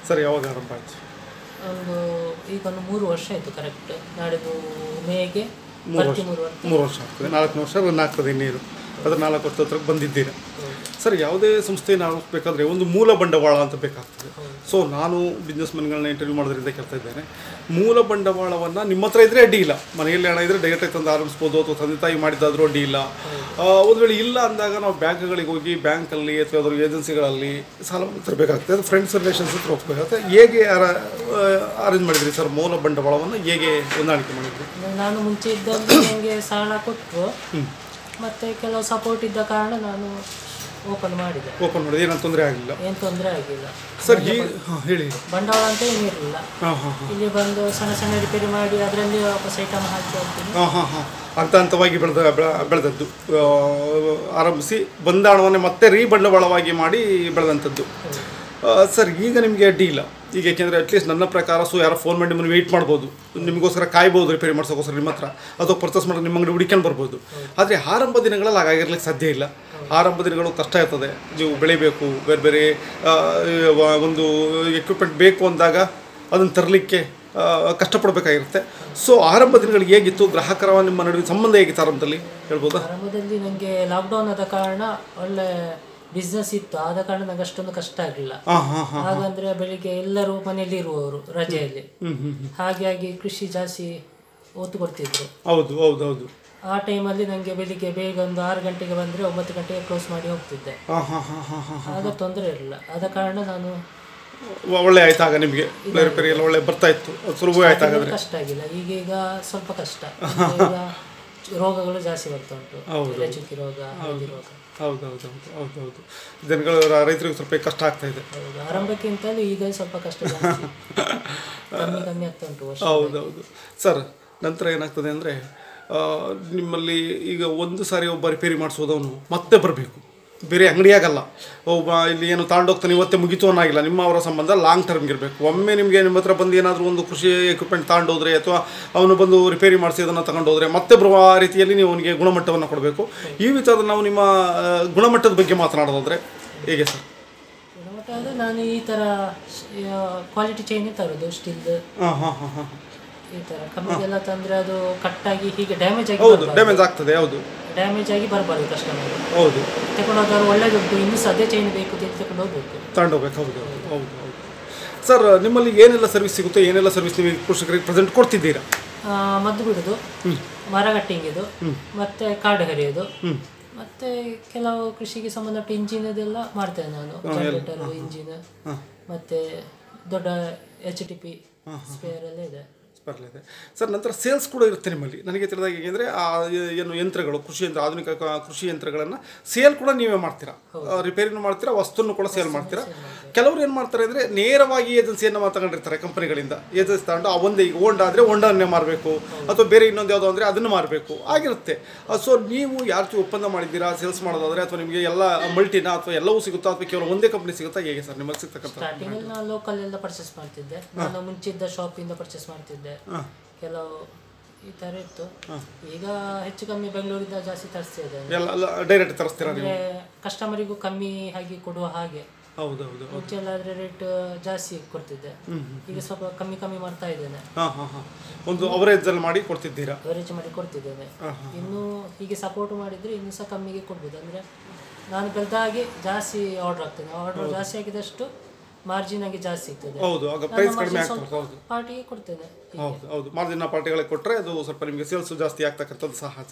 Sir ಯಾವಾಗ ಆರಂಭ ಆಯ್ತು ಒಂದು ಈಗ ಒಂದು ಮೂರು ವರ್ಷ ಆಯಿತು ಕರೆಕ್ಟ್ ನಾಡಿದ್ದು ಮೇಗೆ ಬರ್ತಿ ಮೂರು ವರ್ಷ ಮೂರು ವರ್ಷ ಆಗ್ತದೆ ನಾಲ್ಕು ವರ್ಷ ರನ್ ಆಗ್ತದೆ ಇನ್ನೇನು ಅದ್ರ ನಾಲ್ಕು ವರ್ಷದ ಹತ್ರ ಬಂದಿದ್ದೀರಾ ಸರ್ ಯಾವುದೇ ಸಂಸ್ಥೆಯನ್ನು ಆರಂಭಿಸಬೇಕಾದ್ರೆ ಒಂದು ಮೂಲ ಬಂಡವಾಳ ಅಂತ ಬೇಕಾಗ್ತದೆ ಸೊ ನಾನು ಬಿಸ್ನೆಸ್ ಮೆನ್ಗಳನ್ನ ಇಂಟರ್ವ್ಯೂ ಮಾಡೋದ್ರಿಂದ ಕೇಳ್ತಾ ಇದ್ದೇನೆ ಮೂಲ ಬಂಡವಾಳವನ್ನು ನಿಮ್ಮ ಹತ್ರ ಇದ್ದರೆ ಅಡ್ಡಿ ಇಲ್ಲ ಮನೆಯಲ್ಲಿ ಹಣ ಇದ್ದರೆ ಡೈರೆಕ್ಟಾಗಿ ತಂದು ಆರಂಭಿಸ್ಬೋದು ಅಥವಾ ತಂದೆ ತಾಯಿ ಮಾಡಿದ್ದಾದರೂ ಅಡ್ಡಿ ಇಲ್ಲ ಆ, ಒಂದು ವೇಳೆ ಇಲ್ಲ ಅಂದಾಗ ನಾವು ಬ್ಯಾಂಕ್ಗಳಿಗೆ ಹೋಗಿ ಬ್ಯಾಂಕಲ್ಲಿ ಅಥವಾ ಯಾವ್ದಾದ್ರು ಏಜೆನ್ಸಿಗಳಲ್ಲಿ ಸಾಲವನ್ನು ತರಬೇಕಾಗ್ತದೆ ಅದು ಫ್ರೆಂಡ್ಸ್ ರಿಲೇಷನ್ಸ್ ಹತ್ರ ಹೋಗ್ಬೇಕಾಗುತ್ತೆ ಹೇಗೆ ಅರೇಂಜ್ ಮಾಡಿದ್ರಿ ಸರ್ ಮೂಲ ಬಂಡವಾಳವನ್ನು ಹೇಗೆ ಹೊಂದಾಣಿಕೆ ಮಾಡಿದ್ರಿ ನಾನು ಮುಂಚೆ ಇದ್ದಲ್ಲಿ ನನಗೆ ಸಾಲ ಕೊಟ್ಟರು ಮತ್ತೆ ಕೆಲವು ಸಪೋರ್ಟ್ ಇದ್ದ ಕಾರಣ ನಾನು ಓಪನ್ ಮಾಡಿದೆ ಓಪನ್ ಮಾಡಿದ್ರೆ ಏನೋ ತೊಂದರೆ ಆಗಲಿಲ್ಲ ಏನು ತೊಂದರೆ ಆಗಿಲ್ಲ ಸರ್ ಈ ಹಾಂ ಹೇಳಿ ಬಂಡವಾಳ ಅಂತ ಏನಿರಲಿಲ್ಲ ಹಾಂ ಹಾಂ ಹಾಂ ಇಲ್ಲಿ ಬಂದು ಸಣ್ಣ ಸಣ್ಣ ರಿಪೇರಿ ಮಾಡಿ ಅದರಲ್ಲಿ ವಾಪಸ್ ಐಟಮ್ ಹಾಕಿ ಹೋಗ್ತೀನಿ ಹಾಂ ಹಾಂ ಹಾಂ ಹಂತ ಹಂತವಾಗಿ ಬೆಳೆದ ಬೆಳ- ಬೆಳೆದದ್ದು ಆ, ಆರಂಭಿಸಿ ಬಂದ ಹಣವನ್ನೇ ಮತ್ತೆ ರೀ ಬಂಡವಾಳವಾಗಿ ಮಾಡಿ ಬೆಳೆದಂಥದ್ದು ಆ, ಸರ್ ಈಗ ನಿಮಗೆ ಅಡ್ಡಿ ಇಲ್ಲ ಈಗ ಯಾಕೆಂದರೆ ಅಟ್ಲೀಸ್ಟ್ ನನ್ನ ಪ್ರಕಾರ ಸೊ ಯಾರೋ ಫೋನ್ ಮಾಡಿ ನಿಮ್ಮನ್ನು ವೆಯ್ಟ್ ಮಾಡ್ಬೋದು ನಿಮಗೋಸ್ಕರ ಕಾಯ್ಬೋದು ರಿಪೇರಿ ಮಾಡ್ಸೋಕ್ಕೋಸ್ಕರ ನಿಮ್ಮ ಹತ್ರ ಅಥವಾ ಪರ್ಚೇಸ್ ಮಾಡಿ ನಿಮ್ಮ ಅಂಗಡಿ ಹುಡುಕ್ಕೊಂಡು ಬರ್ಬೋದು ಆದರೆ ಆರಂಭ ದಿನಗಳಲ್ಲಿ ಹಾಗಾಗಿರ್ಲಿಕ್ಕೆ ಸಾಧ್ಯ ಇಲ್ಲ ಆರಂಭ ದಿನಗಳು ಕಷ್ಟ ಇರ್ತದೆ ನೀವು ಬೆಳಿಬೇಕು ಬೇರೆ ಬೇರೆ ಆ, ವ- ಒಂದು ಎಕ್ವಿಪ್ಮೆಂಟ್ ಬೇಕು ಅಂದಾಗ ಅದನ್ನು ತರಲಿಕ್ಕೆ ಕಷ್ಟಪಡಬೇಕಾಗಿರುತ್ತೆ ಸೊ ಆರಂಭ ದಿನಗಳಿಗೆ ಹೇಗಿತ್ತು ಗ್ರಾಹಕರ ನಿಮ್ಮ ನಡುವೆ ಸಂಬಂಧ ಹೇಗಿತ್ತು ಆರಂಭದಲ್ಲಿ ಹೇಳ್ಬೋದಾ ಆರಂಭದಲ್ಲಿ ನನಗೆ ಲಾಕ್ಡೌನ್ ಆದ ಕಾರಣ ಒಳ್ಳೆ ಬಿಸ್ನೆಸ್ ಇತ್ತು ಆದ ಕಾರಣ ನಂಗೆ ಅಷ್ಟೊಂದು ಕಷ್ಟ ಆಗಲಿಲ್ಲ ಹಾಂ ಹಾಂ ಹಾಂ ಹಾಗಂದ್ರೆ ಬೆಳಿಗ್ಗೆ ಎಲ್ಲರೂ ಮನೆಯಲ್ಲಿ ಇರುವವರು ರಜೆಯಲ್ಲಿ ಹ್ಞೂ ಹ್ಞೂ ಹಾಗಾಗಿ ಕೃಷಿ ಜಾಸ್ತಿ ಒತ್ತು ಕೊಡ್ತಿದ್ರು ಹೌದು ಹೌದು ಹೌದು ಆ ಟೈಮಲ್ಲಿ ನನಗೆ ಬೆಳಿಗ್ಗೆ ಬೇಗ ಒಂದು ಆರು ಗಂಟೆಗೆ ಬಂದರೆ ಒಂಬತ್ತು ಗಂಟೆಗೆ ಕ್ಲೋಸ್ ಮಾಡಿ ಹೋಗ್ತಿದ್ದೆ ಹಾಂ ಹಾಂ ಹಾಂ ಹಾಂ ಹಾಂ ಆಗ ತೊಂದರೆ ಇರಲಿಲ್ಲ ಆದ ಕಾರಣ ನಾನು ಒಳ್ಳೆ ಆಯ್ತು ಆಗ ನಿಮಗೆ ರಿಪೇರಿ ಎಲ್ಲ ಒಳ್ಳೆ ಬರ್ತಾ ಇತ್ತು ಅದು ಸುಲಭ ಆಯ್ತು ಹಾಗಾದ್ರೆ ಕಷ್ಟ ಆಗಿಲ್ಲ ಈಗೀಗ ಸ್ವಲ್ಪ ಕಷ್ಟ ಈಗ ರೋಗಗಳು ಜಾಸ್ತಿ ಬರ್ತಾ ಉಂಟು ಎಲೆ ಚುಕ್ಕಿ ರೋಗ ಹಳದಿ ರೋಗ ಹೌದು ಹೌದು ಹೌದು ಹೌದು ಹೌದು ಜನಗಳು ರೈತರಿಗೆ ಸ್ವಲ್ಪ ಕಷ್ಟ ಆಗ್ತಾ ಇದೆ ಹೌದು ಆರಂಭಕ್ಕಿಂತಲೂ ಈಗ ಸ್ವಲ್ಪ ಕಷ್ಟ ಜಾಸ್ತಿ ಕಮ್ಮಿ ಕಮ್ಮಿ ಆಗ್ತಾ ಉಂಟು ವರ್ಷ ಹೌದು ಹೌದು ಸರ್ ನಂತರ ಏನಾಗ್ತದೆ ಅಂದರೆ ನಿಮ್ಮಲ್ಲಿ ಈಗ ಒಂದು ಸಾರಿ ಒಬ್ಬ ರಿಪೇರಿ ಮಾಡಿಸೋದವನು ಮತ್ತೆ ಬರಬೇಕು ಬೇರೆ ಅಂಗಡಿಯಾಗಲ್ಲ ಒಬ್ಬ ಇಲ್ಲಿ ಏನು ತಗೊಂಡೋಗ್ತಾನೆ ಇವತ್ತೇ ಮುಗಿತು ಅನ್ನೋಗಿಲ್ಲ ನಿಮ್ಮ ಅವರ ಸಂಬಂಧ ಲಾಂಗ್ ಟರ್ಮ್ಗೆ ಇರಬೇಕು ಒಮ್ಮೆ ನಿಮಗೆ ನಿಮ್ಮ ಹತ್ರ ಬಂದು ಏನಾದರೂ ಒಂದು ಕೃಷಿ ಎಕ್ವಿಪ್ಮೆಂಟ್ ತಗೊಂಡೋದ್ರೆ ಅಥವಾ ಅವನು ಬಂದು ರಿಪೇರಿ ಮಾಡಿಸಿ ಅದನ್ನು ತಗೊಂಡೋದ್ರೆ ಮತ್ತೆ ಬರುವ ರೀತಿಯಲ್ಲಿ ನೀವು ಅವನಿಗೆ ಗುಣಮಟ್ಟವನ್ನು ಕೊಡಬೇಕು ಈ ವಿಚಾರದ ನಾವು ನಿಮ್ಮ ಆ, ಗುಣಮಟ್ಟದ ಬಗ್ಗೆ ಮಾತನಾಡೋದಾದ್ರೆ ಹೇಗೆ ಸರ್ ಗುಣಮಟ್ಟ ಅಂದರೆ ನಾನು ಈ ಥರ ಕ್ವಾಲಿಟಿ ಚೈನೇ ತರೋದು ಸ್ಟಿಲ್ ಹಾಂ ಹಾಂ ಹಾಂ ಹಾಂ ಈ ಥರ ಕಮ್ಮಿಗೆಲ್ಲ ತಂದರೆ ಅದು ಕಟ್ಟಾಗಿ ಹೀಗೆ ಡ್ಯಾಮೇಜ್ ಆಗಿ ಹೌದು ಡ್ಯಾಮೇಜ್ ಆಗ್ತದೆ ಹೌದು ಡ್ಯಾಮೇಜ್ ಆಗಿ ಬರಬಾರ್ದು ಕಸ್ಟಮರ್ ಹೌದು ತಗೊಂಡೋದವ್ರು ಒಳ್ಳೇದುಂಟು ಇನ್ನೂ ಸಹ ಅದೇ ಚೈನ್ ಬೇಕು ಅಂತ ತಗೊಂಡು ಹೋಗ್ಬೇಕು ತಗೊಂಡೋಗ್ಬೇಕು ಹೌದು ಹೌದು ಹೌದು ಸರ್ ನಿಮ್ಮಲ್ಲಿ ಏನೆಲ್ಲ ಸರ್ವಿಸ್ ಸಿಗುತ್ತೆ ಏನೆಲ್ಲ ಸರ್ವಿಸ್ ನೀವು ಕೃಷಿಕರಿಗೆ ಪ್ರೆಸೆಂಟ್ ಕೊಡ್ತಿದ್ದೀರಾ ಆ, ಮದ್ದು ಬಿಡೋದು ಮರ ಕಟ್ಟಿಂಗಿದು ಮತ್ತೆ ಕಾಡು ಹರಿಯೋದು ಮತ್ತೆ ಕೆಲವು ಕೃಷಿಗೆ ಸಂಬಂಧಪಟ್ಟ ಇಂಜಿನ್ ಅದೆಲ್ಲ ಮಾಡ್ತೇನೆ ನಾನು ಜನರೇಟರ್ ಇಂಜಿನ್ ಮತ್ತೆ ದೊಡ್ಡ ಎಚ್ ಟಿ ಪಿ ಸ್ಪೇರ್ ಎಲ್ಲ ಇದೆ ಬರಲಿದೆ ಸರ್ ನಂತರ ಸೇಲ್ಸ್ ಕೂಡ ಇರುತ್ತೆ ನಿಮ್ಮಲ್ಲಿ ನನಗೆ ತಿಳಿದಾಗ ಹೇಗೆಂದರೆ ಆ ಏ- ಏನು ಯಂತ್ರಗಳು ಕೃಷಿ ಯಂತ್ರ ಆಧುನಿಕ ಕ- ಕೃಷಿ ಯಂತ್ರಗಳನ್ನು ಸೇಲ್ ಕೂಡ ನೀವೇ ಮಾಡ್ತೀರಾ ರಿಪೇರಿನೂ ಮಾಡ್ತೀರಾ ವಸ್ತುವನ್ನು ಕೂಡ ಸೇಲ್ ಮಾಡ್ತೀರಾ ಕೆಲವರು ಏನು ಮಾಡ್ತಾರೆ ಅಂದರೆ ನೇರವಾಗಿ ಏಜೆನ್ಸಿಯನ್ನು ತಗೊಂಡಿರ್ತಾರೆ ಕಂಪನಿಗಳಿಂದ ಏಜೆನ್ಸಿ ತಗೊಂಡು ಆ ಒಂದೇ ಈಗ ಹೋಂಡಾ ಅಂದರೆ ಹೋಂಡಾನ್ನೇ ಮಾರಬೇಕು ಅಥವಾ ಬೇರೆ ಇನ್ನೊಂದು ಯಾವುದೋ ಅಂದರೆ ಅದನ್ನು ಮಾರಬೇಕು ಆಗಿರುತ್ತೆ ಸೊ ನೀವು ಯಾರು ಒಪ್ಪಂದ ಮಾಡಿದ್ದೀರಾ ಸೇಲ್ಸ್ ಮಾಡೋದಾದರೆ ಅಥವಾ ನಿಮಗೆ ಎಲ್ಲ ಮಲ್ಟಿನ ಅಥವಾ ಎಲ್ಲವೂ ಸಿಗುತ್ತಾ ಅಥವಾ ಕೇವಲ ಒಂದೇ ಕಂಪ್ನಿ ಸಿಗುತ್ತಾ ಹೇಗೆ ಸರ್ ನಿಮಗೆ ಸಿಗ್ತಕ್ಕಂಥ ಸ್ಟಾರ್ಟಿಂಗಲ್ಲಿ ನಾನು ಲೋಕಲ್ ಎಲ್ಲ ಪರ್ಚೇಸ್ ಮಾಡ್ತಿದ್ದೆ ನಾನು ಮುಂಚಿದ್ದ ಶಾಪಿಂದ ಪರ್ಚೇಸ್ ಮಾಡ್ತಿದ್ದೆ ಕೆಲವು ಈ ಥರ ಇತ್ತು ಈಗ ಹೆಚ್ಚು ಕಮ್ಮಿ ಬೆಂಗಳೂರಿಂದ ಜಾಸ್ತಿ ತರಿಸ್ತಾ ಇದ್ದೇನೆ ಎಲ್ಲ ಡೈರೆಕ್ಟ್ ತರಿಸ್ತೀರಾ ನೀವು ಅಂದರೆ ಕಸ್ಟಮರಿಗೂ ಕಮ್ಮಿ ಆಗಿ ಕೊಡುವ ಹಾಗೆ ಹೌದು ಹೌದು ಮುಂಚೆ ಎಲ್ಲ ಆದರೆ ರೇಟ್ ಜಾಸ್ತಿ ಕೊಡ್ತಿದ್ದೆ ಈಗ ಸ್ವಲ್ಪ ಕಮ್ಮಿ ಕಮ್ಮಿ ಮಾಡ್ತಾ ಇದ್ದೇನೆ ಹಾಂ ಹಾಂ ಹಾಂ ಒಂದು ಅವರೇಜಲ್ಲಿ ಮಾಡಿ ಕೊಡ್ತಿದ್ದೀರಾ ಅವರೇಜ್ ಮಾಡಿ ಕೊಡ್ತಿದ್ದೇನೆ ಇನ್ನು ಹೀಗೆ ಸಪೋರ್ಟ್ ಮಾಡಿದರೆ ಇನ್ನೂ ಸಹ ಕಮ್ಮಿಗೆ ಕೊಡ್ಬೋದು ಅಂದರೆ ನಾನು ಬೆಳೆದ ಹಾಗೆ ಜಾಸ್ತಿ ಆರ್ಡರ್ ಆಗ್ತದೆ ಆರ್ಡರ್ ಜಾಸ್ತಿ ಆಗಿದಷ್ಟು ಮಾರ್ಜಿನ್ ಆಗಿ ಜಾಸ್ತಿ ಸಿಗ್ತದೆ ಹೌದು ಆಗ ಪ್ರೈಸ್ ಕಡಿಮೆ ಆಗ್ತದೆ ಹೌದು ಪಾರ್ಟಿಗೆ ಕೊಡ್ತೇನೆ ಹೌದು ಹೌದು ಮಾರ್ಜಿನ ಪಾರ್ಟಿಗಳಿಗೆ ಕೊಟ್ಟರೆ ಅದು ಸ್ವಲ್ಪ ನಿಮಗೆ ಸೇಲ್ಸ್ ಜಾಸ್ತಿ ಆಗ್ತಕ್ಕಂಥದ್ದು ಸಹಜ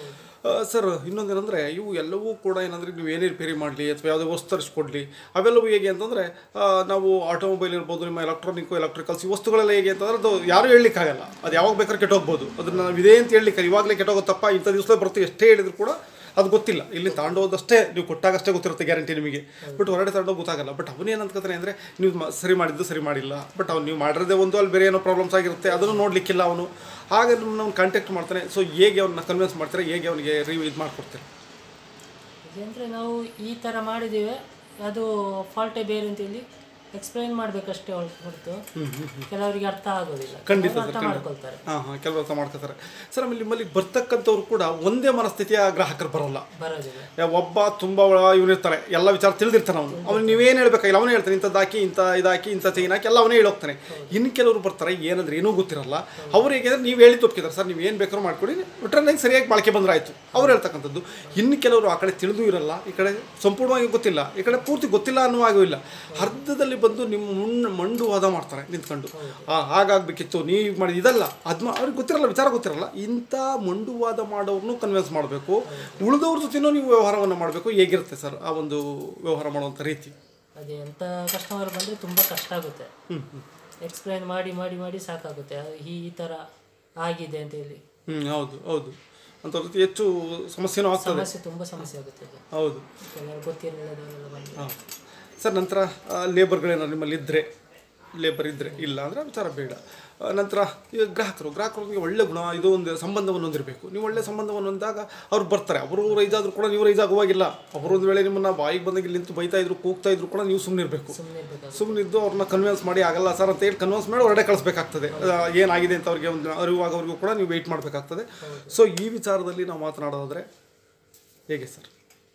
ಸರ್ ಇನ್ನೊಂದೇನೆಂದರೆ ಇವು ಎಲ್ಲವೂ ಕೂಡ ಏನಂದರೆ ನೀವು ಏನೇ ರಿಪೇರಿ ಮಾಡಲಿ ಅಥವಾ ಯಾವುದೇ ವಸ್ತು ತರಿಸ್ಕೊಡ್ಲಿ ಅವೆಲ್ಲವೂ ಹೇಗೆ ಅಂತಂದರೆ ನಾವು ಆಟೋಮೊಬೈಲ್ ಇರ್ಬೋದು ನಿಮ್ಮ ಎಲೆಕ್ಟ್ರಾನಿಕ್ ಎಲೆಕ್ಟ್ರಿಕಲ್ಸ್ ಈ ವಸ್ತುಗಳೆಲ್ಲ ಹೇಗೆ ಅಂತಂದ್ರೆ ಅದು ಯಾರೂ ಹೇಳಲಿಕ್ಕಾಗಲ್ಲ ಅದು ಯಾವಾಗ ಬೇಕಾದ್ರೆ ಕೆಟ್ಟೋಗ್ಬೋದು ಅದನ್ನು ನಾವು ಇದೇ ಅಂತ ಹೇಳಲಿಕ್ಕೆ ಇವಾಗಲೇ ಕೆಟ್ಟೋಗುತ್ತಪ್ಪ ಇಂಥ ದಿವಸ ಬರ್ತೀವಿ ಎಷ್ಟೇ ಹೇಳಿದ್ರು ಕೂಡ ಅದು ಗೊತ್ತಿಲ್ಲ ಇಲ್ಲಿ ತಗೊಂಡೋದಷ್ಟೇ ನೀವು ಕೊಟ್ಟಾಗಷ್ಟೇ ಗೊತ್ತಿರುತ್ತೆ ಗ್ಯಾರಂಟಿ ನಿಮಗೆ ಬಟ್ ಹೊರಗಡೆ ತಗೊಂಡೋಗಿ ಗೊತ್ತಾಗಲ್ಲ ಬಟ್ ಅವನೇನು ಅನ್ಕೋತಾನೆ ಅಂದರೆ ನೀವು ಮ- ಸರಿ ಮಾಡಿದ್ದು ಸರಿ ಮಾಡಿಲ್ಲ ಬಟ್ ಅವ್ನು ನೀವು ಮಾಡಿರೋದೇ ಒಂದು ಅಲ್ಲಿ ಬೇರೆ ಏನೋ ಪ್ರಾಬ್ಲಮ್ಸ್ ಆಗಿರುತ್ತೆ ಅದನ್ನು ನೋಡಲಿಕ್ಕಿಲ್ಲ ಅವನು ಆಗ ನಾವು ಕಾಂಟ್ಯಾಕ್ಟ್ ಮಾಡ್ತಾನೆ ಸೊ ಹೇಗೆ ಅವನ್ನ ಕನ್ವಿನ್ಸ್ ಮಾಡ್ತಾರೆ ಹೇಗೆ ಅವನಿಗೆ ರಿವ್ ಇದು ಮಾಡಿಕೊಡ್ತಾರೆ ಅಂದರೆ ನಾವು ಈ ಥರ ಮಾಡಿದ್ದೇವೆ ಅದು ಫಾಲ್ಟೇ ಬೇರೆ ಅಂತೇಳಿ ಎಕ್ಸ್ಪ್ಲೈನ್ ಮಾಡ್ಬೇಕಷ್ಟೇ ಹೊರ್ತು- ಹೊರತು ಕೆಲವರಿಗೆ ಅರ್ಥ ಆಗೋದಿಲ್ಲ ಖಂಡಿತ ಕೆಲವರು ಅರ್ಥ ಮಾಡ್ಕೊಳ್ತಾರೆ ಹಾಂ ಹಾಂ ಕೆಲವು ಅರ್ಥ ಮಾಡ್ಕೋತಾರೆ ಸರ್ ಆಮೇಲೆ ನಿಮ್ಮಲ್ಲಿ ಬರ್ತಕ್ಕಂಥವ್ರು ಕೂಡ ಒಂದೇ ಮನಸ್ಥಿತಿಯ ಗ್ರಾಹಕರು ಬರೋಲ್ಲ ಬರೋದಿಲ್ಲ ಯಾ- ಒಬ್ಬ ತುಂಬ ಇವನಿರ್ತಾನೆ ಎಲ್ಲ ವಿಚಾರ ತಿಳಿದಿರ್ತಾನೆ ಅವನು ಅವ್ನು ನೀವೇನು ಹೇಳ್ಬೇಕಾಗಿಲ್ಲ ಅವನೇ ಹೇಳ್ತಾನೆ ಇಂಥದ್ದು ಹಾಕಿ ಇಂಥ ಇದಾಕಿ ಇಂಥ ಚೈನ್ ಹಾಕಿ ಎಲ್ಲ ಅವನೇ ಹೇಳೋಗ್ತಾನೆ ಇನ್ನು ಕೆಲವರು ಬರ್ತಾರೆ ಏನಂದ್ರೆ ಏನೂ ಗೊತ್ತಿರಲ್ಲ ಅವ್ರು ಹೇಗೆ ನೀವು ಹೇಳಿ ತಪ್ಪಿದ್ದಾರೆ ಸರ್ ನೀವು ಏನು ಬೇಕಾದ್ರೂ ಮಾಡ್ಕೊಡಿ ಬಿಟ್ರೆ ನಂಗೆ ಸರಿಯಾಗಿ ಬಾಳಿಕೆ ಬಂದ್ರೆ ಆಯಿತು ಅವ್ರು ಹೇಳ್ತಕ್ಕಂಥದ್ದು ಇನ್ನು ಕೆಲವರು ಆ ಕಡೆ ತಿಳಿದು ಇರಲ್ಲ ಈ ಕಡೆ ಸಂಪೂರ್ಣವಾಗಿ ಗೊತ್ತಿಲ್ಲ ಈ ಕಡೆ ಪೂರ್ತಿ ಗೊತ್ತಿಲ್ಲ ಅನ್ನುವಾಗೂ ಇಲ್ಲ ಅರ್ಧದಲ್ಲಿ ಬಂದು ನಿಮ್ಮ ಮುನ್ನ ಮಂಡು ವಾದ ಮಾಡ್ತಾರೆ ನಿಂತ್ಕೊಂಡು ಆ ಹಾಗಾಗಬೇಕಿತ್ತು ನೀವು ಮಾಡಿ ಇದಲ್ಲ ಅದು ಅವ್ರಿಗೆ ಗೊತ್ತಿರಲ್ಲ ವಿಚಾರ ಗೊತ್ತಿರಲ್ಲ ಇಂಥ ಮಂಡುವಾದ ಮಾಡೋರ್ನು ಕನ್ವಿನ್ಸ್ ಮಾಡಬೇಕು ಉಳಿದವ್ರ ಜೊತೆನೂ ನೀವು ವ್ಯವಹಾರವನ್ನು ಮಾಡಬೇಕು ಹೇಗಿರುತ್ತೆ ಸರ್ ಆ ಒಂದು ವ್ಯವಹಾರ ಮಾಡುವಂಥ ರೀತಿ ಅದೇ ಎಂಥ ಕಸ್ಟಮರ್ ಬಂದರೆ ತುಂಬ ಕಷ್ಟ ಆಗುತ್ತೆ ಎಕ್ಸ್ಪ್ಲೈನ್ ಮಾಡಿ ಮಾಡಿ ಮಾಡಿ ಸಾಕಾಗುತ್ತೆ ಅದು ಈ ಈ ಥರ ಆಗಿದೆ ಅಂತ ಹೇಳಿ ಹ್ಞೂ ಹೌದು ಹೌದು ಅಂಥವ್ರ ಜೊತೆ ಹೆಚ್ಚು ಸಮಸ್ಯೆನೂ ಆಗ್ತದೆ ಸಮಸ್ಯೆ ತುಂಬ ಸಮಸ್ಯೆ ಆಗುತ್ತೆ ಅದು ಹೌದು ಕೆಲವರು ಗೊತ್ತಿರಲಿಲ್ಲದವರೆಲ್ಲ ಬಂದು ಹಾಂ ಸರ್ ನಂತರ ಲೇಬರ್ಗಳೇನಾದ್ರು ನಿಮ್ಮಲ್ಲಿ ಇದ್ದರೆ ಲೇಬರ್ ಇದ್ದರೆ ಇಲ್ಲ ಅಂದರೆ ವಿಚಾರ ಬೇಡ ಆ, ನಂತರ ಈಗ ಗ್ರಾಹಕರು ಗ್ರಾಹಕರಿಗೆ ಒಳ್ಳೆ ಗುಣ ಇದು ಒಂದು ಸಂಬಂಧವನ್ನು ಹೊಂದಿರಬೇಕು ನೀವು ಒಳ್ಳೆ ಸಂಬಂಧವನ್ನು ಹೊಂದಾಗ ಅವ್ರು ಬರ್ತಾರೆ ಅವರು ರೈಸ್ ಆದರೂ ಕೂಡ ನೀವು ರೈಸ್ ಆಗುವಾಗಿಲ್ಲ ಅವರು ಒಂದು ವೇಳೆ ನಿಮ್ಮನ್ನು ಬಾಯಿಗೆ ಬಂದಾಗ ಇಲ್ಲಿ ನಿಂತು ಬೈತಾ ಇದ್ರು ಕೂಗ್ತಾ ಇದ್ರು ಕೂಡ ನೀವು ಸುಮ್ಮನೆ ಇರಬೇಕು ಸುಮ್ಮನೆ ಇರಬೇಕಾಗುತ್ತೆ ಸುಮ್ಮನೆ ಇದ್ದು ಅವ್ರನ್ನ ಕನ್ವಿನ್ಸ್ ಮಾಡಿ ಆಗಲ್ಲ ಸರ್ ಅಂತ ಹೇಳಿ ಕನ್ವಿನ್ಸ್ ಮಾಡಿ ಹೊರಡೆ ಕಳಿಸ್ಬೇಕಾಗ್ತದೆ ಆ, ಏನಾಗಿದೆ ಅಂತ ಅವ್ರಿಗೆ ಒಂದು ಅರಿವಾಗವರೆಗೂ ಕೂಡ ನೀವು ವೆಯ್ಟ್ ಮಾಡಬೇಕಾಗ್ತದೆ ಸೊ ಈ ವಿಚಾರದಲ್ಲಿ ನಾವು ಮಾತನಾಡೋದಾದರೆ ಹೇಗೆ ಸರ್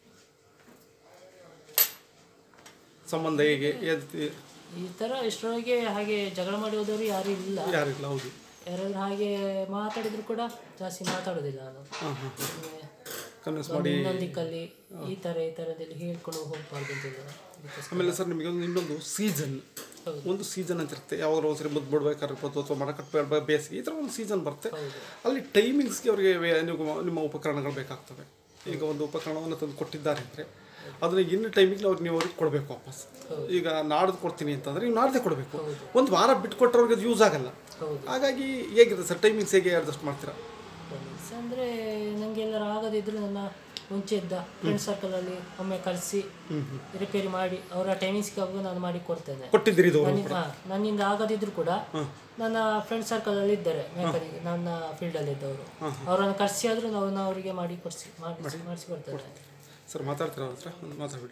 ಸಂಬಂಧ ಹೇಗೆ ಎದ್- ಈ ಥರ ಇಷ್ಟರೊಳಗೆ ಹಾಗೆ ಜಗಳ ಮಾಡಿ ಹೋದವರು ಯಾರೂ ಇಲ್ಲ ಯಾರಿಲ್ಲ ಹೌದು ಯಾರಾದ್ರೂ ಹಾಗೆ ಮಾತಾಡಿದ್ರು ಕೂಡ ಜಾಸ್ತಿ ಮಾತಾಡೋದಿಲ್ಲ ನಾನು ಹಾಂ ಹಾಂ ಸುಮ್ನೆ ಕನ್ವಿನ್ಸ್ ಒಂದು ಮಾಡಿ ಇನ್ನೊಂದು ದಿಕ್ಕಲ್ಲಿ ಈ ಥರ ಈ ಥರದಲ್ಲಿ ಹೇಳ್ಕೊಂಡು ಹೋಗ್ಬಾರ್ದು ಅಂತಿಲ್ಲ ಅದಕ್ಕೋಸ್ಕರ ಆಮೇಲೆ ಸರ್ ನಿಮಗೆ ಒಂದು ಇನ್ನೊಂದು ಸೀಸನ್ ಹೌದು. ಒಂದು ಸೀಸನ್ ಅಂತ ಇರುತ್ತೆ ಯಾವಾಗಲೂ ಒಂದ್ಸರಿ ಮುದ್ದು ಬಿಡ್ಬೇಕಾಗಿರ್ಬೋದು ಅಥವಾ ಮರ ಕಟ್ಟಬೇಕು ಬೇಸಿಗೆ ಈ ಥರ ಒಂದು ಸೀಸನ್ ಬರುತ್ತೆ ಅಲ್ಲಿ ಟೈಮಿಂಗ್ಸ್ಗೆ ಅವರಿಗೆ ವೇ- ನೀವು ನಿಮ್ಮ ಉಪಕರಣಗಳು ಬೇಕಾಗ್ತವೆ ಈಗ ಒಂದು ಉಪಕರಣವನ್ನು ತಂದು ಕೊಟ್ಟಿದ್ದಾರೆ ಅಂದರೆ ಅದನ್ನ ಇನ್ನು ಟೈಮಿಗೆ ಅವ್ರಿಗೆ ನೀವು ಅವ್ರಿಗೆ ಕೊಡಬೇಕು ವಾಪಸ್ ಈಗ ನಾಡ್ದು ಕೊಡ್ತೀನಿ ಅಂತಂದರೆ ನೀವು ನಾಡ್ದೇ ಕೊಡಬೇಕು ಒಂದು ವಾರ ಬಿಟ್ಟು ಕೊಟ್ಟರೆ ಅವ್ರಿಗೆ ಅದು ಯೂಸ್ ಆಗಲ್ಲ ಹೌದು. ಹಾಗಾಗಿ ಹೇಗಿರುತ್ತೆ ಸರ್ ಟೈಮಿಂಗ್ಸ್ ಹೇಗೆ ಅಡ್ಜಸ್ಟ್ ಮಾಡ್ತೀರಾ ಟೆನ್ನಿಸ್ ಅಂದರೆ ನನಗೆ ಎಲ್ಲರೂ ಆಗದಿದ್ರು ನನ್ನ ಮುಂಚೆ ಇದ್ದ ಫ್ರೆಂಡ್ ಸರ್ಕಲಲ್ಲಿ ಒಮ್ಮೆ ಕರೆಸಿ ರಿಪೇರಿ ಮಾಡಿ ಅವರ ಟೈಮಿಂಗ್ಸ್ಗೆ ಆಗುವ ನಾನು ಮಾಡಿ ಕೊಡ್ತೇನೆ ಕೊಟ್ಟಿದ್ದೀರಿ ಇದು ನನ್ನಿಂದ ಹಾ, ನನ್ನಿಂದ ಆಗದಿದ್ರು ಕೂಡ ನನ್ನ ಫ್ರೆಂಡ್ ಸರ್ಕಲಲ್ಲಿ ಇದ್ದಾರೆ ಮೆಕ್ಯಾನಿಕ್ ನನ್ನ ಫೀಲ್ಡಲ್ಲಿ ಇದ್ದವರು ಅವರನ್ನು ಕರೆಸಿ ಆದರೂ ನಾವು ನಾವು ಅವರಿಗೆ ಮಾಡಿ ಕೊಡಿಸಿ ಮಾಡಿಸಿ ಮಾಡಿಸಿ ಕೊಡ್ತೇನೆ ಸರ್ ಮಾತಾಡ್ತೀರಾ ಅವ್ರ ಹತ್ರ ಒಂದು ಮಾತಾಡ್ಬಿಡಿ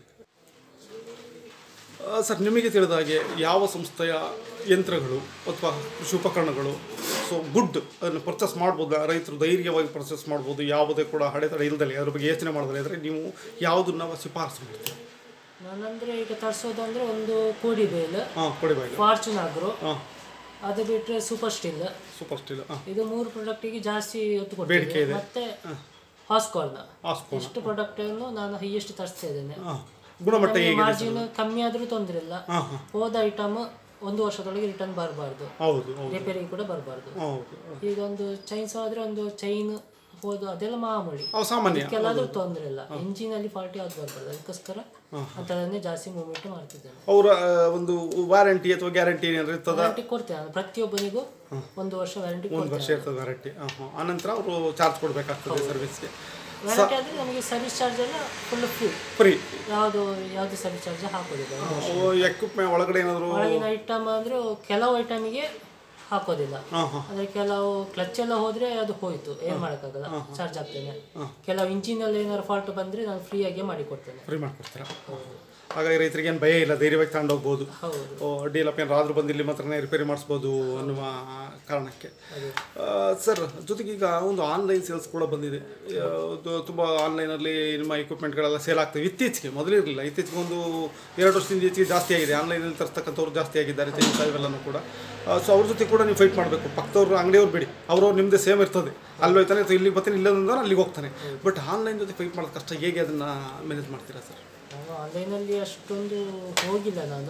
ಆ, ಸರ್ ನಿಮಗೆ ತಿಳಿದ ಹಾಗೆ ಯಾವ ಸಂಸ್ಥೆಯ ಯಂತ್ರಗಳು ಅಥವಾ ಕೃಷಿ ಉಪಕರಣಗಳು ಸೊ ಗುಡ್ ಅದನ್ನು ಪರ್ಚೇಸ್ ಮಾಡ್ಬೋದು ರೈತರು ಧೈರ್ಯವಾಗಿ ಪರ್ಚೇಸ್ ಮಾಡ್ಬೋದು ಯಾವುದೇ ಕೂಡ ಅಡೆತಡೆ ಇಲ್ಲದಲೆ ಅದ್ರ ಬಗ್ಗೆ ಯೋಚನೆ ಮಾಡೋದಿಲ್ಲ ಅಂದರೆ ನೀವು ಯಾವುದನ್ನ ಶಿಫಾರಸು ಮಾಡ್ತೀರಾ ನಾನಂದರೆ ಈಗ ತರಿಸೋದಂದ್ರೆ ಒಂದು ಕೋಡಿ ಬೇಲ್ ಹಾಂ ಕೊಡಿ ಬಾಯಿ ಫಾರ್ಚೂನ್ ಆಗ್ರೋ ಹಾಂ ಅದು ಬಿಟ್ಟರೆ ಸೂಪರ್ ಸ್ಟಿಲ್ ಸೂಪರ್ ಸ್ಟೀಲ್ ಹಾಂ ಇದು ಮೂರು ಪ್ರಾಡಕ್ಟಿಗೆ ಜಾಸ್ತಿ ಒತ್ತು ಬೇಡಿಕೆ ಕೊಡ್ತೇವೆ ಇದೆ. ಮತ್ತೆ ಹಾಸ್ಕಾಲ್ನ ಆಸ್ಕೋನ ಇಷ್ಟು ಪ್ರಾಡಕ್ಟ್ ಅನ್ನು ನಾನು ಹೈಯೆಸ್ಟ್ ತರಿಸ್ತಾ ಇದ್ದೇನೆ ಹಾಂ ಗುಣಮಟ್ಟ ಹೇಗಿದೆ ಮಾರ್ಜಿನ್ ಕಮ್ಮಿ ಆದ್ರೂ ತೊಂದರೆ ಇಲ್ಲ ಹಾಂ ಹಾಂ ಹೋದ ಐಟಮ್ ಒಂದು ವರ್ಷದೊಳಗೆ ರಿಟರ್ನ್ ಬರಬಾರ್ದು ಹೌದು ಹೌದು ರಿಪೇರಿಗೆ ಕೂಡ ಬರಬಾರ್ದು ಹೌದು ಈಗ ಒಂದು ಚೈನ್ಸ್ ಆದ್ರೆ ಒಂದು ಚೈನ್ ಹೋದು ಅದೆಲ್ಲ ಮಾಮೂಲಿ ಅವು ಸಾಮಾನ್ಯ ಕೆಲವಾದ್ರೂ ತೊಂದರೆ ಇಲ್ಲ ಇಂಜಿನ್ ಅಲ್ಲಿ ಫಾಲ್ಟಿ ಆಗಿ ಬರಬಾರ್ದು ಅದಕ್ಕೋಸ್ಕರ ಅಂತದನ್ನೇ ಜಾಸ್ತಿ ಮೂವ್ಮೆಂಟ್ ಮಾಡ್ತಿದ್ದೇನೆ ಅವರ ಒಂದು ವಾರಂಟಿ ಅಥವಾ ಗ್ಯಾರಂಟಿ ಏನಾದ್ರು ಇರ್ತದ ವ್ಯಾರಂಟಿ ಕೊಡ್ತೇನೆ ನಾನು ಪ್ರತಿಯೊಬ್ಬನಿಗೂ ಒಂದು ವರ್ಷ ವ್ಯಾರಂಟಿ ಒಂದು ವರ್ಷ ಇರ್ತದೆ ವ್ಯಾರಂಟಿ ಹಾಂ ಹಾಂ ಆನಂತರ ಅವರು ಚಾರ್ಜ್ ಕೊಡಬೇಕಾಗ್ತದೆ ಸರ್ವಿಸ್ಗೆ ವ್ಯಾರಂಟಿ ಆದ್ರೆ ನಮಗೆ ಸರ್ವಿಸ್ ಚಾರ್ಜ್ ಎಲ್ಲ ಫುಲ್ ಫ್ರೀ ಫ್ರೀ ಯಾವುದು ಯಾವುದು ಸರ್ವಿಸ್ ಚಾರ್ಜ್ ಹಾಕೋದಿಲ್ಲ ಒಂದು ವರ್ಷ. ಎಕ್ವಿಪ್ಮೆಂಟ್ ಒಳಗಡೆ ಏನಾದರೂ ಒಳಗಿನ ಐಟಮ್ ಅಂದ್ರೆ ಕೆಲವು ಐಟಮಿಗೆ ಹಾಕೋದಿಲ್ಲ ಹಾಂ ಹಾಂ ಅಂದ್ರೆ ಕೆಲವು ಕ್ಲಚ್ ಎಲ್ಲ ಹೋದ್ರೆ ಅದು ಹೋಯ್ತು ಏನ್ ಮಾಡಕ್ಕಾಗಲ್ಲ ಚಾರ್ಜ್ ಆಗ್ತೇನೆ ಕೆಲವು ಇಂಜಿನ್ ಅಲ್ಲಿ ಏನಾದ್ರು ಫಾಲ್ಟ್ ಬಂದ್ರೆ ನಾನು ಫ್ರೀ ಆಗಿ ಮಾಡಿ ಕೊಡ್ತೇನೆ ಫ್ರೀ ಮಾಡಿಕೊಡ್ತೀರಾ ಹಾಗಾಗಿ ರೈತರಿಗೆ ಏನು ಭಯ ಇಲ್ಲ ಧೈರ್ಯವಾಗಿ ತಗೊಂಡೋಗ್ಬೋದು ಹೌದು ಡಿಲಪ್ ಏನಾದ್ರು ಆದರೂ ಬಂದು ಇಲ್ಲಿ ಮಾತ್ರನೇ ರಿಪೇರಿ ಮಾಡಿಸ್ಬೋದು ಅನ್ನುವ ಕಾರಣಕ್ಕೆ ಆ, ಸರ್ ಜೊತೆಗೆ ಈಗ ಒಂದು ಆನ್ಲೈನ್ ಸೇಲ್ಸ್ ಕೂಡ ಬಂದಿದೆ ಆ, ಅದು ತುಂಬ ಆನ್ಲೈನಲ್ಲಿ ನಿಮ್ಮ ಎಕ್ವಿಪ್ಮೆಂಟ್ಗಳೆಲ್ಲ ಸೇಲ್ ಆಗ್ತವೆ ಇತ್ತೀಚೆಗೆ ಮೊದಲಿರಲಿಲ್ಲ ಇತ್ತೀಚೆಗೆ ಒಂದು ಎರಡು ವರ್ಷದಿಂದ ಈಚೆಗೆ ಜಾಸ್ತಿ ಆಗಿದೆ ಆನ್ಲೈನಲ್ಲಿ ತರ್ತಕ್ಕಂಥವ್ರು ಜಾಸ್ತಿ ಆಗಿದ್ದಾರೆ ಚೈನ್ಸ್ ಇವೆಲ್ಲನೂ ಕೂಡ ಸೊ ಅವ್ರ ಜೊತೆ ಕೂಡ ನೀವು ಫೈಟ್ ಮಾಡಬೇಕು ಪಕ್ಕದವ್ರು ಅಂಗಡಿಯವ್ರು ಬಿಡಿ ಅವ್ರವ್ರು ನಿಮ್ಮದೇ ಸೇಮ್ ಇರ್ತದೆ ಅಲ್ಲಿ ಹೋಯ್ತಾನೆ ಅಥವಾ ಇಲ್ಲಿಗೆ ಬರ್ತಾನೆ ಇಲ್ಲದಂದ್ರೆ ಅಲ್ಲಿಗೆ ಹೋಗ್ತಾನೆ ಬಟ್ ಆನ್ಲೈನ್ ಜೊತೆ ಫೈಟ್ ಮಾಡೋದು ಕಷ್ಟ ಹೇಗೆ ಅದನ್ನು ಮ್ಯಾನೇಜ್ ಮಾಡ್ತೀರಾ ಸರ್ ನಾನು ಆನ್ಲೈನಲ್ಲಿ ಅಷ್ಟೊಂದು ಹೋಗಿಲ್ಲ ನಾನು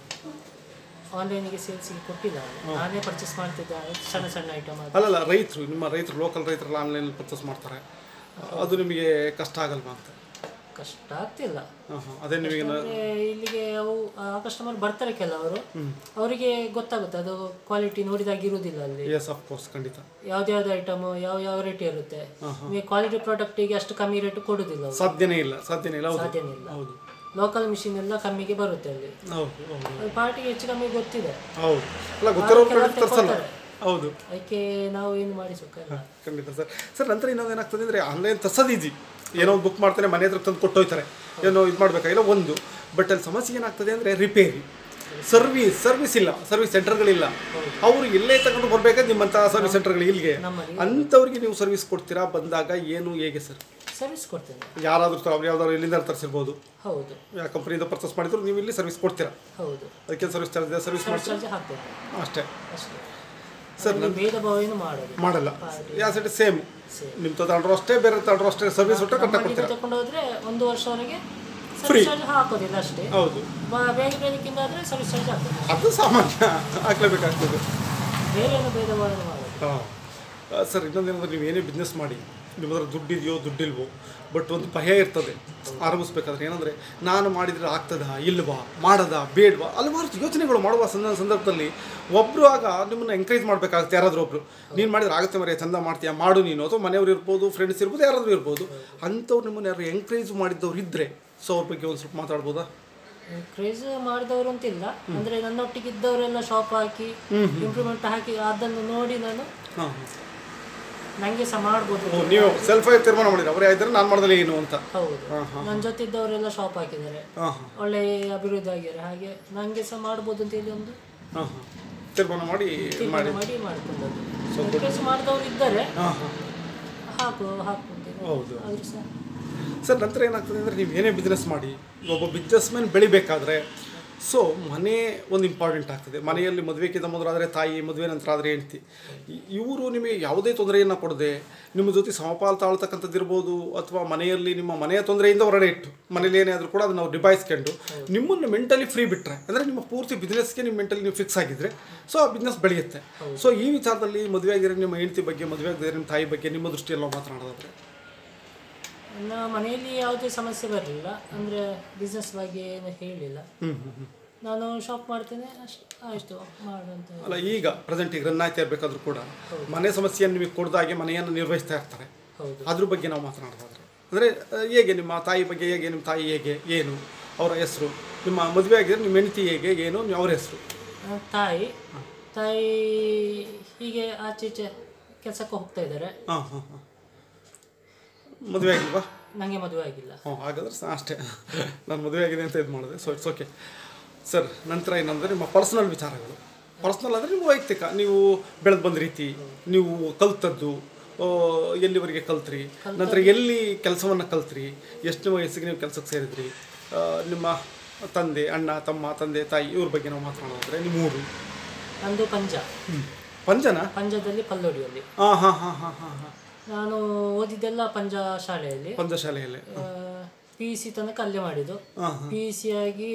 ಆನ್ಲೈನಿಗೆ ಸೇಲ್ಸಿಗೆ ಕೊಟ್ಟಿಲ್ಲ ನಾನು. ನಾನೇ ಪರ್ಚೇಸ್ ಮಾಡ್ತಿದ್ದೆ ಸಣ್ಣ ಸಣ್ಣ ಐಟಮ್ ಅದು ಅಲ್ಲಲ್ಲ ರೈತರು ನಿಮ್ಮ ರೈತರು ಲೋಕಲ್ ರೈತರೆಲ್ಲ ಆನ್ಲೈನ್ ಪರ್ಚೇಸ್ ಮಾಡ್ತಾರೆ ಅದು ನಿಮಗೆ ಕಷ್ಟ ಆಗಲ್ವಾ ಅಂತ ಕಷ್ಟ ಆಗ್ತಿಲ್ಲ ಹಾಂ ಹಾಂ ಅದೇ ನಿಮಗೆ ಅಂದ್ರೆ ಇಲ್ಲಿಗೆ ಅವು ಆ ಕಸ್ಟಮರ್ ಬರ್ತಾರೆ ಕೆಲವರು ಅವರಿಗೆ ಗೊತ್ತಾಗುತ್ತೆ ಅದು ಕ್ವಾಲಿಟಿ ನೋಡಿದಾಗ ಇರುವುದಿಲ್ಲ ಅಲ್ಲಿ ಎಸ್ ಆಫ್ ಕೋರ್ಸ್ ಖಂಡಿತ ಯಾವ್ದ್ಯಾವ್ದು ಐಟಮ್ ಯಾವ ಯಾವ ರೇಟ್ ಇರುತ್ತೆ ನಿಮಗೆ ಕ್ವಾಲಿಟಿ ಪ್ರಾಡಕ್ಟಿಗೆ ಅಷ್ಟು ಕಮ್ಮಿ ರೇಟ್ ಕೊಡುದಿಲ್ಲ ಅವರು ಸಾಧ್ಯನೇ ಇಲ್ಲ ಸಾಧ್ಯನೇ ಇಲ್ಲ ಹೌದು ಸಾಧ್ಯನೇ ಇಲ್ಲ ಹೌದು ಲೋಕಲ್ ಮಿಷಿನ್ ಎಲ್ಲ ಕಮ್ಮಿಗೆ ಬರುತ್ತೆ ಅಲ್ಲಿ ಹೌದು ಹೌದು ಅದು ಪಾರ್ಟಿಗೆ ಹೆಚ್ಚು ಕಮ್ಮಿ ಗೊತ್ತಿದೆ ಹೌದು ಅಲ್ಲ ಗೊತ್ತಿರೋ ಕೆಲವರು ಪ್ರಾಡಕ್ಟ್ ತರ್ಸಲ್ಲ ತಗೊಳ್ತಾರೆ. ಹೌದು ಅದಕ್ಕೆ ನಾವು ಏನು ಮಾಡಿ ಸುಖ ಖಂಡಿತ ಸರ್ ಸರ್ ನಂತರ ಇನ್ನೊಂದು ಏನಾಗ್ತದೆ ಅಂದರೆ ಆನ್ಲೈನ್ ತರ್ಸೋದು ಈಜಿ ಏನೋ ಒಂದು ಬುಕ್ ಮಾಡ್ತಾನೆ ಮನೆ ಹತ್ರ ತಂದು ಕೊಟ್ಟೋಯ್ತಾರೆ ಏನೋ ಇದು ಮಾಡಬೇಕಾಗಿಲ್ಲ ಒಂದು ಬಟ್ ಅಲ್ಲಿ ಸಮಸ್ಯೆ ಏನಾಗ್ತದೆ ಅಂದರೆ ರಿಪೇರಿ ಸರ್ವಿಸ್ ಸರ್ವಿಸ್ ಇಲ್ಲ ಸರ್ವಿಸ್ ಸೆಂಟರ್ಗಳಿಲ್ಲ ಅವರು ಇಲ್ಲೇ ತಗೊಂಡು ಬರ್ಬೇಕಾದ್ರೆ ನಿಮ್ಮಂಥ ಸರ್ವಿಸ್ ಸೆಂಟರ್ಗಳು ಇಲ್ಲಿಗೆ ನಮ್ಮಲ್ಲಿ ಅಂಥವ್ರಿಗೆ ನೀವು ಸರ್ವಿಸ್ ಕೊಡ್ತೀರಾ ಬಂದಾಗ ಏನು ಹೇಗೆ ಸರ್ ಸರ್ವಿಸ್ ಕೊಡ್ತೇನೆ ಯಾರಾದರೂ ಅವ್ರು ಯಾವ್ದಾದ್ರು ಇಲ್ಲಿಂದ ತರಿಸಿರ್ಬೋದು ಹೌದು ಯಾವ ಕಂಪ್ನಿಯಿಂದ ಪರ್ಚೇಸ್ ಮಾಡಿದ್ರು ನೀವು ಇಲ್ಲಿ ಸರ್ವಿಸ್ ಕೊಡ್ತೀರಾ ಹೌದು ಅದಕ್ಕೆ ಸರ್ವಿಸ್ ಚಾರ್ಜ್ ಇದೆ ಸರ್ವಿಸ್ ಮಾಡಿ ಚಾರ್ಜ್ ಹಾಕ್ತೇನೆ ಅಷ್ಟೇ ಅಷ್ಟೇ ಸರ್ ಅಲ್ಲಿ ಭೇದ ಭಾವ ಏನು ಮಾಡೋದು ಮಾಡಲ್ಲ ಯಾವ ಸೈಡ್ ಸೇಮ್ Same. ನಿಮ್ಮ ತಗೊಂಡ್ರು ಅಷ್ಟೇ ಬೇರೆ ತಗೊಂಡ್ರು ಅಷ್ಟೇ ಸರ್ವಿಸ್ ಒಟ್ಟು ಕಟ್ಟ ನಮ್ಮಲ್ಲಿಗೆ ಕೊಡ್ತೀರಾ ತಗೊಂಡು ಹೋದ್ರೆ ಒಂದು ವರ್ಷವರೆಗೆ Free. ಸರ್ವಿಸ್ ಚಾರ್ಜ್ ಹಾಕೋದಿಲ್ಲ ಅಷ್ಟೇ ಹೌದು ಬ- ಬೇರೆ ಬೇರೆಕ್ಕಿಂತ ಆದರೆ ಸರ್ವಿಸ್ ಚಾರ್ಜ್ ಹಾಕೋದು ಅದು ಸಾಮಾನ್ಯ ಹಾಕ್ಲೇಬೇಕಾಗ್ತದೆ ಬೇರೆ ಏನು ಭೇದ ಭಾವ ಏನು ಮಾಡೋದು ಹಾಂ ಸರ್ ಇನ್ನೊಂದೇನಂದ್ರೆ ನೀವು ಏನೇ ಬಿಸ್ನೆಸ್ ಮಾಡಿ ನಿಮ್ಮ ಹತ್ರ ದುಡ್ಡಿದೆಯೋ ದುಡ್ಡಿಲ್ವೋ ಬಟ್ ಒಂದು ಭಯ ಇರ್ತದೆ ಆರಂಭಿಸ್ಬೇಕಾದ್ರೆ ಏನಂದರೆ ನಾನು ಮಾಡಿದರೆ ಆಗ್ತದಾ ಇಲ್ವಾ ಮಾಡದ ಬೇಡವಾ ಹಲವಾರು ಯೋಚನೆಗಳು ಮಾಡುವ ಸಂದ ಸಂದರ್ಭದಲ್ಲಿ ಒಬ್ಬರು ಆಗ ನಿಮ್ಮನ್ನು ಎಂಕರೇಜ್ ಮಾಡಬೇಕಾಗುತ್ತೆ ಯಾರಾದರೂ ಒಬ್ಬರು ನೀನು ಮಾಡಿದ್ರೆ ಆಗುತ್ತೆ ಮರೆ ಚಂದ ಮಾಡ್ತೀಯಾ ಮಾಡು ನೀನು ಅಥವಾ ಮನೆಯವ್ರು ಇರ್ಬೋದು ಫ್ರೆಂಡ್ಸ್ ಇರ್ಬೋದು ಯಾರಾದರೂ ಇರ್ಬೋದು ಅಂಥವ್ರು ನಿಮ್ಮನ್ನು ಯಾರು ಎಂಕರೇಜ್ ಮಾಡಿದ್ದವ್ರು ಇದ್ದರೆ ಸೊ ಅವ್ರ ಬಗ್ಗೆ ಒಂದು ಸ್ವಲ್ಪ ಮಾತಾಡ್ಬೋದಾ ಕ್ರೇಜ್ ಮಾಡಿದವರು ಅಂತಿಲ್ಲ ಅಂದ್ರೆ ನನ್ನೊಟ್ಟಿಗೆ ಇದ್ದವರೆಲ್ಲ ಶಾಪ್ ಹಾಕಿ ಇಂಪ್ರೂವ್ಮೆಂಟ್ ಹಾಕಿ ಅದನ್ನು ನೋಡಿ ನಾನು ಹಾಂ ನಂಗೆ ಸಹ ಮಾಡ್ಬೋದು ನೀವು ಸೆಲ್ಫ್ ಆಗಿ ತೀರ್ಮಾನ ಮಾಡಿದ್ರೆ ಅವರೇ ಇದ್ದರೆ ನಾನು ಮಾಡ್ದಲೇ ಏನು ಅಂತ ಹೌದು ನನ್ನ ಜೊತೆ ಇದ್ದವರೆಲ್ಲ ಶಾಪ್ ಹಾಕಿದ್ದಾರೆ ಹಾಂ ಹಾಂ ಒಳ್ಳೆ ಅಭಿವೃದ್ಧಿ ಆಗ್ಯಾರ ಹಾಗೆ ನಂಗೆ ಸಹ ಮಾಡ್ಬೋದು ಅಂತ ಹೇಳಿ ಒಂದು ಹಾಂ ಹಾಂ ತೀರ್ಮಾನ ಮಾಡಿ ತೀರ್ಮಾನ ಮಾಡಿ ಮಾಡ್ಕೊಂಡದ್ದು ಕ್ರೇಜ್ ಮಾಡಿದವರು ಇದ್ದಾರೆ ಹಾಂ ಹಾಂ ಹಾಕು ಹಾಕ್ಕೊಂತೀನಿ ಹೌದು ಆದ್ರೂ ಸಹ ಸರ್ ನಂತರ ಏನಾಗ್ತದೆ ಅಂದರೆ ನೀವು ಏನೇ ಬಿಸ್ನೆಸ್ ಮಾಡಿ ಒಬ್ಬ ಬಿಸ್ನೆಸ್ ಮ್ಯಾನ್ ಬೆಳಿಬೇಕಾದ್ರೆ ಸೊ ಮನೆ ಒಂದು ಇಂಪಾರ್ಟೆಂಟ್ ಆಗ್ತದೆ ಮನೆಯಲ್ಲಿ ಮದುವೆಗಿಂತ ಮೊದಲು ಆದರೆ ತಾಯಿ ಮದುವೆ ನಂತರ ಆದರೆ ಹೆಂಡ್ತಿ ಇವರು ನಿಮಗೆ ಯಾವುದೇ ತೊಂದರೆಯನ್ನು ಕೊಡದೆ ನಿಮ್ಮ ಜೊತೆ ಸಮಪಾಲು ತಾಳ್ತಕ್ಕಂಥದ್ದು ಇರ್ಬೋದು ಅಥವಾ ಮನೆಯಲ್ಲಿ ನಿಮ್ಮ ಮನೆಯ ತೊಂದರೆಯಿಂದ ಹೊರಗಡೆ ಇಟ್ಟು ಮನೇಲಿ ಏನೇ ಆದರೂ ಕೂಡ ಅದನ್ನು ನಾವು ನಿಭಾಯಿಸ್ಕೊಂಡು ನಿಮ್ಮನ್ನು ಮೆಂಟಲಿ ಫ್ರೀ ಬಿಟ್ಟರೆ ಅಂದರೆ ನಿಮ್ಮ ಪೂರ್ತಿ ಬಿಸ್ನೆಸ್ಗೆ ನಿಮ್ಮ ಮೆಂಟಲಿ ನೀವು ಫಿಕ್ಸ್ ಆಗಿದ್ರೆ ಸೊ ಆ ಬಿಸ್ನೆಸ್ ಬೆಳೆಯುತ್ತೆ ಸೊ ಈ ವಿಚಾರದಲ್ಲಿ ಮದುವೆ ಆಗಿರೋ ನಿಮ್ಮ ಹೆಂಡತಿ ಬಗ್ಗೆ ಮದುವೆ ಆಗಿದ್ರೆ ನಿಮ್ಮ ತಾಯಿ ಬಗ್ಗೆ ನಿಮ್ಮ ದೃಷ್ಟಿಯಲ್ಲಿ ನಾವು ಮಾತನಾಡೋದಾದ್ರೆ ನನ್ನ ಮನೆಯಲ್ಲಿ ಯಾವುದೇ ಸಮಸ್ಯೆ ಬರಲಿಲ್ಲ ಅಂದರೆ ಬಿಸ್ನೆಸ್ ಬಗ್ಗೆ ಏನು ಹೇಳಿಲ್ಲ ಹ್ಞೂ ಹ್ಞೂ ಹ್ಞೂ ನಾನು ಶಾಪ್ ಮಾಡ್ತೇನೆ ಅಷ್ಟು ಆಯಿತು ಮಾಡು ಅಂತ ಅಲ್ಲ ಈಗ ಪ್ರೆಸೆಂಟ್ ಈಗ ರನ್ ಆಗ್ತಾ ಇರಬೇಕಾದ್ರೂ ಕೂಡ ಮನೆ ಸಮಸ್ಯೆಯನ್ನು ನಿಮಗೆ ಕೊಡ್ದಾಗೆ ಮನೆಯನ್ನು ನಿರ್ವಹಿಸ್ತಾ ಇರ್ತಾರೆ ಹೌದು ಅದ್ರ ಬಗ್ಗೆ ನಾವು ಮಾತನಾಡೋದಾದ್ರೆ ಅಂದರೆ ಹೇಗೆ ನಿಮ್ಮ ತಾಯಿ ಬಗ್ಗೆ ಹೇಗೆ ನಿಮ್ಮ ತಾಯಿ ಹೇಗೆ ಏನು ಅವರ ಹೆಸರು ನಿಮ್ಮ ಮದುವೆ ಆಗಿದ್ರೆ ನಿಮ್ಮ ಹೆಂಡತಿ ಹೇಗೆ ಏನು ನೀವು ಅವ್ರ ಹೆಸರು ನನ್ನ ತಾಯಿ ತಾಯಿ ಹೀಗೆ ಆಚೆ ಈಚೆ ಕೆಲಸಕ್ಕೆ ಹೋಗ್ತಾ ಇದ್ದಾರೆ ಹಾಂ ಹಾಂ ಹಾಂ ಮದುವೆ ಆಗಿಲ್ವಾ ನನಗೆ ಮದುವೆ ಆಗಿಲ್ಲ ಹ್ಞೂ ಹಾಗಾದ್ರೆ ಸ- ಅಷ್ಟೇ ನಾನು ಮದುವೆ ಆಗಿದೆ ಅಂತ ಇದು ಮಾಡಿದೆ ಸೊ ಇಟ್ಸ್ ಓಕೆ ಸರ್ ನಂತರ ಏನಂದರೆ ನಿಮ್ಮ ಪರ್ಸ್ನಲ್ ವಿಚಾರಗಳು ಪರ್ಸ್ನಲ್ ಅಂದರೆ ನಿಮ್ಮ ವೈಯಕ್ತಿಕ ನೀವು ಬೆಳೆದು ಬಂದ ರೀತಿ ನೀವು ಕಲ್ತದ್ದು ಆ, ಎಲ್ಲಿವರೆಗೆ ಕಲ್ತ್ರಿ ನಂತರ ಎಲ್ಲಿ ಕೆಲಸವನ್ನು ಕಲ್ತ್ರಿ ಎಷ್ಟು ವಯಸ್ಸಿಗೆ ನೀವು ಕೆಲಸಕ್ಕೆ ಸೇರಿದ್ರಿ ಆ, ನಿಮ್ಮ ತಂದೆ ಅಣ್ಣ ತಮ್ಮ ತಂದೆ ತಾಯಿ ಇವ್ರ ಬಗ್ಗೆ ನಾವು ಮಾತನಾಡೋದಾದ್ರೆ ನಿಮ್ಮ ಊರು ನಂದು ಪಂಜ ಪಂಜನ ಪಂಜದಲ್ಲಿ ಪಲ್ಲೋಡಿಯಲ್ಲಿ ಹಾಂ ಹಾಂ ಹಾಂ ಹಾಂ ಹಾಂ ಹಾಂ ನಾನು ಓದಿದ್ದೆಲ್ಲ ಪಂಜ ಶಾಲೆಯಲ್ಲಿ ಪಂಜ ಶಾಲೆಯಲ್ಲಿ ಪಿ ಯು ಸಿ ತನಕ ಅಲ್ಲೇ ಮಾಡಿದ್ದು ಹಾಂ ಹಾಂ ಪಿ ಯು ಸಿ ಆಗಿ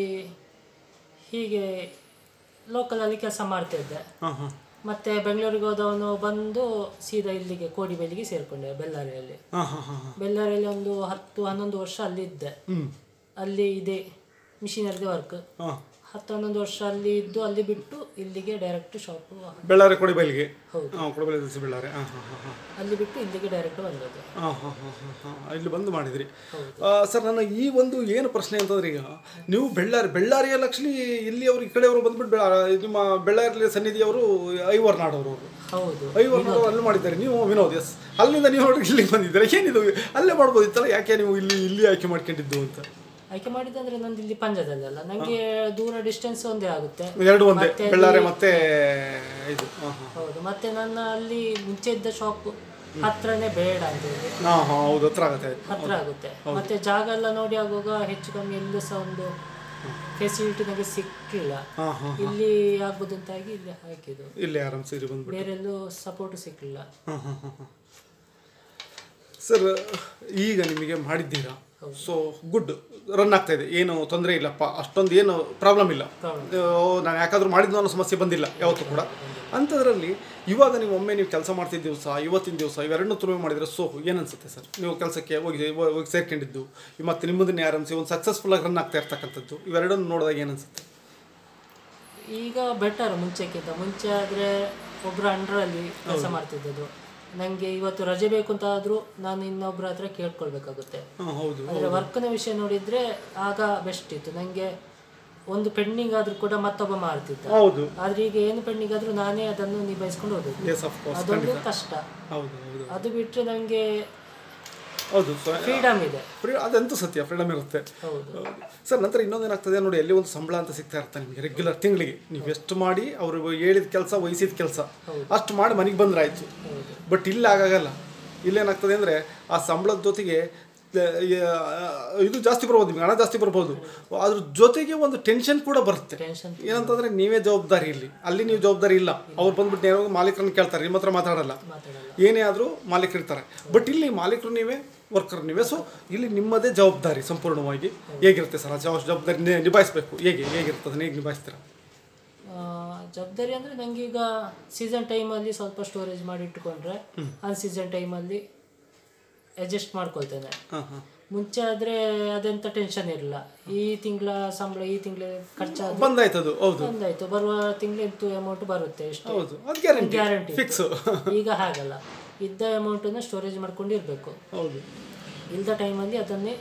ಹೀಗೆ ಲೋಕಲಲ್ಲಿ ಕೆಲಸ ಮಾಡ್ತಾ ಇದ್ದೆ ಹಾಂ ಹಾಂ ಮತ್ತೆ ಬೆಂಗಳೂರಿಗೆ ಹೋದವನು ಬಂದು ಸೀದಾ ಇಲ್ಲಿಗೆ ಕೋಡಿಬೇಲಿಗೆ ಸೇರಿಕೊಂಡೆ ಬೆಳ್ಳಾರಿಯಲ್ಲಿ ಹಾಂ ಹಾಂ ಹಾಂ ಹಾಂ ಬೆಳ್ಳಾರಿಯಲ್ಲಿ ಒಂದು ಹತ್ತು ಹನ್ನೊಂದು ವರ್ಷ ಅಲ್ಲಿದ್ದೆ ಹ್ಞೂ ಅಲ್ಲಿ ಇದೆ ಮಿಷಿನರಿದೆ ವರ್ಕ್ ಹಾಂ ಹತ್ತು ಹನ್ನೊಂದು ವರ್ಷ ಅಲ್ಲಿ ಇದ್ದು ಅಲ್ಲಿ ಬಿಟ್ಟು ಇಲ್ಲಿಗೆ ಡೈರೆಕ್ಟ್ ಶಾಪು ಬೆಳ್ಳಾರೆ ಕೊಡಿಬೈಲಿಗೆ ಹೌದು ಹಾಂ ಕೊಡಬೈಲಿ ದಿವಸ ಬೆಳ್ಳಾರೆ ಹಾಂ ಹಾಂ ಹಾಂ ಹಾಂ ಅಲ್ಲಿ ಬಿಟ್ಟು ಇಲ್ಲಿಗೆ ಡೈರೆಕ್ಟ್ ಬಂದದ್ದು ಹಾಂ ಹಾಂ ಹಾಂ ಹಾಂ ಹಾಂ ಇಲ್ಲಿ ಬಂದು ಮಾಡಿದ್ರಿ ಹೌದು. ಆ, ಸರ್ ನನ್ನ ಈ ಒಂದು ಏನು ಪ್ರಶ್ನೆ ಅಂತಂದ್ರೆ ಈಗ ನೀವು ಬೆಳ್ಳಾರಿ ಬೆಳ್ಳಾರಿಯಲ್ಲಿ ಆ್ಯಕ್ಚುಲಿ ಇಲ್ಲಿ ಅವರು ಈ ಕಡೆಯವರು ಬಂದ್ಬಿಟ್ಟು ಬೆಳ್ಳ ನಿಮ್ಮ ಬೆಳ್ಳಾರಿಯಲ್ಲಿ ಸನ್ನಿಧಿಯವರು ಐವರ್ ನಾಡವರು ಅವರು ಹೌದು ಐವರ್ ನಾಡವರು ಅಲ್ಲಿ ಮಾಡಿದ್ದಾರೆ ನೀವು ವಿನೋದ್ ಎಸ್ ಅಲ್ಲಿಂದ ನೀವು ನೋಡಿ ಇಲ್ಲಿಗೆ ಬಂದಿದ್ದಾರೆ ಏನಿದು ಅಲ್ಲೇ ಮಾಡ್ಬೋದಿತ್ತಲ್ಲ ಯಾಕೆ ನೀವು ಇಲ್ಲಿ ಇಲ್ಲಿ ಆಯ್ಕೆ ಮಾಡ್ಕೊಂಡಿದ್ದು ಅಂತ ಆಯ್ಕೆ ಮಾಡಿದಂದ್ರೆ ನಂದು ಇಲ್ಲಿ ಪಂಜದಲ್ಲಲ್ಲ ನನಗೆ ದೂರ ಡಿಸ್ಟೆನ್ಸ್ ಒಂದೇ ಆಗುತ್ತೆ ಎರಡು ಒಂದೇ ಮತ್ತೆ ಬೆಳ್ಳಾರೆ ಮತ್ತೆ ಇದು ಹಾಂ ಹಾಂ ಹೌದು ಮತ್ತೆ ನನ್ನ ಅಲ್ಲಿ ಮುಂಚೆ ಇದ್ದ ಶಾಪ್ ಹತ್ರನೇ ಬೇಡ ಅಂತ ಹೇಳಿ ಹಾಂ ಹಾಂ ಹೌದು ಹತ್ರ ಆಗತ್ತೆ ಆಯ್ತು ಹತ್ರ ಆಗುತ್ತೆ ಮತ್ತೆ ಜಾಗ ಎಲ್ಲ ನೋಡಿ ಆಗುವಾಗ ಹೆಚ್ಚು ಕಮ್ಮಿ ಎಲ್ಲೂ ಸಹ ಒಂದು ಫೆಸಿಲಿಟಿ ನನಗೆ ಸಿಕ್ಕಿಲ್ಲ ಹಾಂ ಹಾಂ ಇಲ್ಲಿ ಆಗ್ಬೋದು ಅಂತಾಗಿ ಇಲ್ಲಿ ಹಾಕಿದ್ದು ಇಲ್ಲೇ ಆರಾಮ್ ಸೇರಿ ಬಂದ್ಬಿಟ್ಟು ಬೇರೆಲ್ಲೂ ಸಪೋರ್ಟ್ ಸಿಕ್ಕಿಲ್ಲ ಹಾಂ ಹಾಂ ಹಾಂ ಹಾಂ ಸರ್ ಈಗ ನಿಮಗೆ ಮಾಡಿದ್ದೀರಾ ಸೊ ಗುಡ್ ರನ್ ಆಗ್ತಾ ಇದೆ ಏನು ತೊಂದರೆ ಇಲ್ಲಪ್ಪ ಅಷ್ಟೊಂದು ಏನು ಪ್ರಾಬ್ಲಮ್ ಇಲ್ಲ Problem. ಓ, ನಾನು ಯಾಕಾದ್ರೂ ಮಾಡಿದ್ನೋ ಅನ್ನೋ ಸಮಸ್ಯೆ ಬಂದಿಲ್ಲ ಯಾವತ್ತೂ ಕೂಡ ಅಂಥದ್ರಲ್ಲಿ ಇವಾಗ ನೀವು ಒಮ್ಮೆ ನೀವು ಕೆಲಸ ಮಾಡ್ತಿದ್ದ ದಿವಸ ಇವತ್ತಿನ ದಿವಸ ಇವೆರಡನ್ನೂ ತುಳುವೆ ಮಾಡಿದರೆ ಸೊ ಏನನ್ಸುತ್ತೆ ಸರ್ ನೀವು ಕೆಲಸಕ್ಕೆ ಹೋಗಿ ಹೋಗಿ ಸೇರ್ಕೊಂಡಿದ್ದು ಮತ್ತು ನಿಮ್ಮದನ್ನೇ ಆರಂಭಿಸಿ ಒಂದು ಸಕ್ಸಸ್ಫುಲ್ಲಾಗಿ ರನ್ ಆಗ್ತಾ ಇರ್ತಕ್ಕಂಥದ್ದು ಇವೆರಡನ್ನು ನೋಡಿದಾಗ ಏನನ್ಸುತ್ತೆ ಈಗ ಬೆಟರ್ ಮುಂಚೆಕ್ಕಿಂತ ಮುಂಚೆ ಆದರೆ ಒಬ್ಬರ ಅಂಡರಲ್ಲಿ ಕೆಲಸ ಮಾಡ್ತಿದ್ದದ್ದು ನನಗೆ ಇವತ್ತು ರಜೆ ಬೇಕು ಅಂತ ಆದರೂ ನಾನು ಇನ್ನೊಬ್ಬರ ಹತ್ರ ಕೇಳ್ಕೊಳ್ಬೇಕಾಗುತ್ತೆ ಹಾಂ ಹೌದು ಆದರೆ ವರ್ಕ್ನ ವಿಷಯ ನೋಡಿದರೆ ಆಗ ಬೆಸ್ಟ್ ಇತ್ತು ನನಗೆ ಒಂದು ಪೆಂಡಿಂಗ್ ಆದರೂ ಕೂಡ ಮತ್ತೊಬ್ಬ ಮಾಡ್ತಿದ್ದ ಹೌದು ಆದರೆ ಈಗ ಏನು ಪೆಂಡಿಂಗ್ ಆದರೂ ನಾನೇ ಅದನ್ನು ನಿಭಾಯಿಸ್ಕೊಂಡು ಹೋಗೋದು ಎಸ್ ಆಫ್ ಕೋರ್ಸ್ ಅದೊಂದು ಕಷ್ಟ ಹೌದು ಹೌದು ಅದು ಬಿಟ್ಟರೆ ನನಗೆ ಹೌದು ಸೊ ಫ್ರೀಡಮ್ ಇದೆ ಫ್ರೀ ಅದಂತೂ ಸತ್ಯ ಫ್ರೀಡಮ್ ಇರುತ್ತೆ ಹೌದು ಸರ್ ನಂತರ ಇನ್ನೊಂದು ಏನಾಗ್ತದೆ ನೋಡಿ ಎಲ್ಲಿ ಒಂದು ಸಂಬಳ ಅಂತ ಸಿಗ್ತಾ ಇರುತ್ತೆ ನಿಮಗೆ ರೆಗ್ಯುಲರ್ ತಿಂಗಳಿಗೆ ನೀವು ಎಷ್ಟು ಮಾಡಿ ಅವರು ಹೇಳಿದ ಕೆಲಸ ವಹಿಸಿದ ಕೆಲಸ ಅಷ್ಟು ಮಾಡಿ ಮನೆಗೆ ಬಂದ್ರೆ ಆಯಿತು ಹೌದು ಬಟ್ ಇಲ್ಲಿ ಆಗಾಗಲ್ಲ ಇಲ್ಲೇನಾಗ್ತದೆ ಅಂದರೆ ಆ ಸಂಬಳದ ಜೊತೆಗೆ ಆ, ಇದು ಜಾಸ್ತಿ ಬರ್ಬೋದು ನಿಮ್ಗೆ ಹಣ ಜಾಸ್ತಿ ಬರ್ಬೋದು ಅದ್ರ ಜೊತೆಗೆ ಒಂದು ಟೆನ್ಷನ್ ಕೂಡ ಬರುತ್ತೆ ಟೆನ್ಷನ್ ಏನಂತಂದ್ರೆ ನೀವೇ ಜವಾಬ್ದಾರಿ ಇಲ್ಲಿ ಅಲ್ಲಿ ನೀವು ಜವಾಬ್ದಾರಿ ಇಲ್ಲ ಅವ್ರು ಬಂದ್ಬಿಟ್ಟು ನೇರವಾಗಿ ಮಾಲೀಕರನ್ನ ಕೇಳ್ತಾರೆ ನಿಮ್ಮ ಹತ್ರ ಮಾತಾಡಲ್ಲ ಮಾತಾಡಲ್ಲ ಏನೇ ಆದರೂ ಮಾಲೀಕರು ಇರ್ತಾರೆ ಬಟ್ ಇಲ್ಲಿ ಮಾಲೀಕರು ನೀವೇ ವರ್ಕರ್ ನೀವೇ ಸೊ ಇಲ್ಲಿ ನಿಮ್ಮದೇ ಜವಾಬ್ದಾರಿ ಸಂಪೂರ್ಣವಾಗಿ ಹೇಗಿರುತ್ತೆ ಸರ್ ಆ ಜವಾಬ್- ಜವಾಬ್ದಾರಿ ನಿ- ನಿಭಾಯಿಸ್ಬೇಕು ಹೇಗೆ ಹೇಗಿರ್ತದೆ ಹೇಗೆ ನಿಭಾಯಿಸ್ತೀರಾ ಆ, ಜವಾಬ್ದಾರಿ ಅಂದರೆ ನನಗೆ ಈಗ ಸೀಸನ್ ಟೈಮಲ್ಲಿ ಸ್ವಲ್ಪ ಸ್ಟೋರೇಜ್ ಮಾಡಿ ಇಟ್ಕೊಂಡ್ರೆ ಅನ್ ಸೀಸನ್ ಟೈಮಲ್ಲಿ ಅಡ್ಜಸ್ಟ್ ಮಾಡ್ಕೊಳ್ತೇನೆ ಹಾಂ ಹಾಂ ಮುಂಚೆ ಆದರೆ ಅದೆಂತ ಟೆನ್ಷನ್ ಇರಲಿಲ್ಲ ಈ ತಿಂಗಳ ಸಂಬಳ ಈ ತಿಂಗಳ ಖರ್ಚಾದ್ರೆ ಬಂದಾಯ್ತದು ಹೌದು ಬಂದಾಯ್ತು ಬರುವ ತಿಂಗಳು ಎಂಟು ಅಮೌಂಟ್ ಬರುತ್ತೆ ಎಷ್ಟು ಹೌದು ಅದು ಗ್ಯಾರಂಟಿ ಗ್ಯಾರಂಟಿ ಫಿಕ್ಸು ಈಗ ಹಾಗಲ್ಲ ಇದ್ದ ಅಮೌಂಟನ್ನು ಸ್ಟೋರೇಜ್ ಮಾಡ್ಕೊಂಡು ಇರಬೇಕು ಹೌದು ಇಲ್ದ ಟೈಮಲ್ಲಿ ಅದನ್ನೇ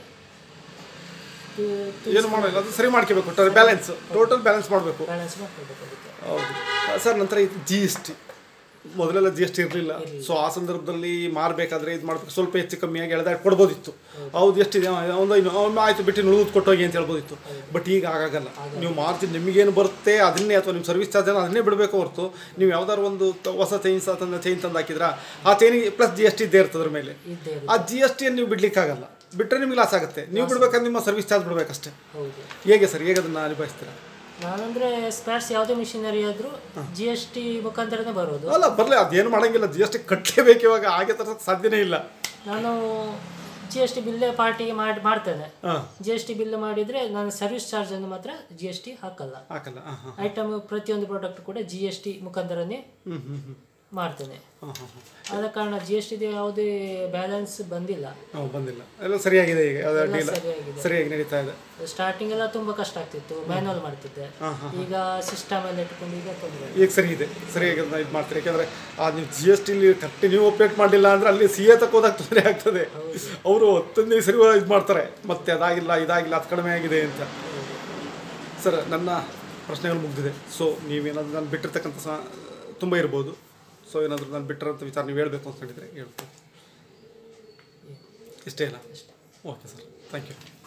ಏನು ಮಾಡೋಲ್ಲ ಅದು ಸರಿ ಮಾಡ್ಕೋಬೇಕು ಬ್ಯಾಲೆನ್ಸ್ ಟೋಟಲ್ ಬ್ಯಾಲೆನ್ಸ್ ಮಾಡಬೇಕು ಬ್ಯಾಲೆನ್ಸ್ ಮಾಡ್ಕೊಳ್ಬೇಕು ಅದಕ್ಕೆ ಹೌದು ಸರ್ ನಂತರ ಇದು ಜಿ ಎಸ್ ಟಿ ಮೊದಲೆಲ್ಲ ಜಿ ಎಸ್ ಟಿ ಇರಲಿಲ್ಲ ಸೊ ಆ ಸಂದರ್ಭದಲ್ಲಿ ಮಾರಬೇಕಾದ್ರೆ ಇದು ಮಾಡ್ಬೇಕು ಸ್ವಲ್ಪ ಹೆಚ್ಚು ಕಮ್ಮಿಯಾಗಿ ಎಳೆದಾಡಿ ಕೊಡ್ಬೋದಿತ್ತು ಹೌದು ಎಷ್ಟಿದೆ ಆ, ಒಂದು ಐನು ಒಮ್ಮೆ ಆಯಿತು ಬಿಟ್ಟು ಉಳಿದು ಕೊಟ್ಟೋಗಿ ಅಂತ ಹೇಳ್ಬೋದಿತ್ತು ಬಟ್ ಈಗ ಆಗಾಗಲ್ಲ ನೀವು ಮಾರ್ಜಿನ್ ನಿಮಗೇನು ಬರುತ್ತೆ ಅದನ್ನೇ ಅಥವಾ ನಿಮ್ಮ ಸರ್ವಿಸ್ ಚಾರ್ಜನ್ನು ಅದನ್ನೇ ಬಿಡಬೇಕು ಹೊರತು ನೀವು ಯಾವ್ದಾದ್ರು ಒಂದು ತ- ಹೊಸ ಚೈನ್ಸ್ ತಂದು ಚೈನ್ ತಂದು ಹಾಕಿದ್ರಾ ಆ ಚೈನಿಗೆ ಪ್ಲಸ್ ಜಿ ಎಸ್ ಟಿ ಇದ್ದೇ ಇರ್ತದೆ ಅದ್ರ ಮೇಲೆ ಇದ್ದೇ ಇರುತ್ತೆ. ಆ ಜಿ ಎಸ್ ಟಿಯನ್ನು ನೀವು ಬಿಡ್ಲಿಕ್ಕಾಗಲ್ಲ ಬಿಟ್ಟರೆ ನಿಮಗೆ ಲಾಸ್ ಆಗುತ್ತೆ ನೀವು ಬಿಡ್ಬೇಕಾದ್ರೆ ನಿಮ್ಮ ಸರ್ವಿಸ್ ಚಾರ್ಜ್ ಬಿಡಬೇಕಷ್ಟೇ ಹೌದು ಹೇಗೆ ಸರ್ ಹೇಗೆ ಅದನ್ನು ನಿಭಾಯಿಸ್ತೀರಾ ನಾನಂದ್ರೆ ಸ್ಪೇರ್ಸ್ ಯಾವುದೇ ಮಿಷಿನರಿ ಆದರೂ ಜಿ ಎಸ್ ಟಿ ಮುಖಾಂತರನೇ ಬರೋದು ಅಲ್ಲ ಬರಲಿ ಅದೇನು ಮಾಡಂಗಿಲ್ಲ ಜಿ ಎಸ್ ಟಿ ಕಟ್ಟಲೇಬೇಕು ಇವಾಗ ಹಾಗೆ ತರ್ಸೋಕ್ಕೆ ಸಾಧ್ಯನೇ ಇಲ್ಲ ನಾನು ಜಿ ಎಸ್ ಟಿ ಬಿಲ್ಲೇ ಪಾರ್ಟಿಗೆ ಮಾಡಿ ಮಾಡ್ತೇನೆ ಹಾಂ ಜಿ ಎಸ್ ಟಿ ಬಿಲ್ ಮಾಡಿದರೆ ನಾನು ಸರ್ವಿಸ್ ಚಾರ್ಜನ್ನು ಮಾತ್ರ ಜಿ ಎಸ್ ಟಿ ಹಾಕಲ್ಲ ಹಾಕಲ್ಲ ಹಾಂ ಹಾಂ ಐಟಮ್ ಪ್ರತಿಯೊಂದು ಪ್ರಾಡಕ್ಟ್ ಕೂಡ ಜಿ ಎಸ್ ಟಿ ಮುಖಾಂತರನೇ ಹ್ಞೂ ಹ್ಞೂ ಹ್ಞೂ ಮಾಡ್ತೇನೆ ಹಾಂ ಹಾಂ ಹಾಂ ಆದ ಕಾರಣ ಜಿ ಎಸ್ ಟಿದು ಯಾವುದೇ ಬ್ಯಾಲೆನ್ಸ್ ಬಂದಿಲ್ಲ ಹಾಂ ಬಂದಿಲ್ಲ ಎಲ್ಲ ಸರಿಯಾಗಿದೆ ಈಗ ಅದು ಎಲ್ಲ ಡೀಲ್ ಸರಿಯಾಗಿದೆ ಸರಿಯಾಗಿ ನಡೀತಾ ಇದೆ ಸ್ಟಾರ್ಟಿಂಗ್ ಎಲ್ಲ ತುಂಬ ಕಷ್ಟ ಆಗ್ತಿತ್ತು ಮ್ಯಾನುವಲ್ ಮಾಡ್ತಿದ್ದೆ ಹಾಂ ಹಾಂ ಈಗ ಸಿಸ್ಟಮ್ ಎಲ್ಲ ಇಟ್ಕೊಂಡು ಈಗ ತೊಂದರೆ ಈಗ ಸರಿ ಇದೆ ಸರಿಯಾಗಿ ಅದನ್ನ ಇದು ಮಾಡ್ತೀರಿ ಯಾಕೆಂದರೆ ಆ ನೀವು ಜಿ ಎಸ್ ಟಿಲಿ ಕರೆಕ್ಟ್ ನೀವು ಅಪ್ಡೇಟ್ ಮಾಡಲಿಲ್ಲ ಅಂದರೆ ಅಲ್ಲಿ ಸಿ ಎ ತಕ್ಕ ಹೋದಾಗ ತೊಂದರೆ ಆಗ್ತದೆ ಅವರು ಹತ್ತನೇ ಸರಿ ಇದು ಮಾಡ್ತಾರೆ ಮತ್ತೆ ಅದಾಗಿಲ್ಲ ಇದಾಗಿಲ್ಲ ಅದು ಕಡಿಮೆ ಆಗಿದೆ ಅಂತ ಸರ್ ನನ್ನ ಪ್ರಶ್ನೆಗಳು ಮುಗಿದಿದೆ ಸೊ ನೀವೇನಾದರೂ ನಾನು ಬಿಟ್ಟಿರ್ತಕ್ಕಂಥ ಸಹ ತುಂಬ ಇರ್ಬೋದು ಸೊ ಏನಾದರೂ ನಾನು ಬಿಟ್ಟಿರೋಂಥ ವಿಚಾರ ನೀವು ಹೇಳಬೇಕು ಅಂತ ಹೇಳಿದರೆ ಹೇಳ್ಬೋದು ಇಷ್ಟೇ ಇಲ್ಲ ಓಕೆ ಸರ್ ಥ್ಯಾಂಕ್ ಯು